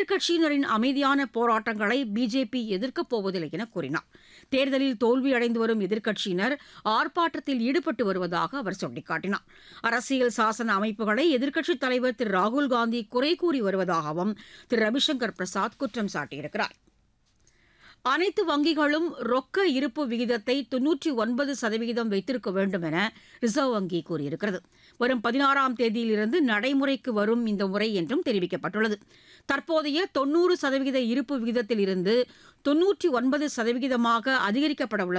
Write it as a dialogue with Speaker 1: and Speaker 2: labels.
Speaker 1: எதிர்க்கட்சியினரின் அமைதியான போராட்டங்களை பிஜேபி எதிர்க்கப் போவதில்லை என கூறினார் தேர்தலில் தோல்வியடைந்து வரும் எதிர்க்கட்சியினர் ஆர்ப்பாட்டத்தில் ஈடுபட்டு வருவதாக அவர் சுட்டிக்காட்டினார் அரசியல் சாசன அமைப்புகளை எதிர்க்கட்சித் தலைவர் திரு ராகுல் காந்தி குறை கூறி வருவதாகவும் திரு ரவிசங்கர் பிரசாத் குற்றம் சாட்டியிருக்கிறார் அனைத்து வங்கிகளும் ரொக்க இருப்பு விகிதத்தை தொன்னூற்றி ஒன்பது சதவிகிதம் வைத்திருக்க வேண்டும் என ரிசர்வ் வங்கி கூறியிருக்கிறது வரும் பதினாறாம் தேதியிலிருந்து நடைமுறைக்கு வரும் இந்த முறை என்றும் தெரிவிக்கப்பட்டுள்ளது தற்போதைய தொன்னூறு சதவிகித இருப்பு விகிதத்தில் இருந்து தொன்னூற்றி ஒன்பது சதவிகிதமாக அதிகரிக்கப்பட உள்ளது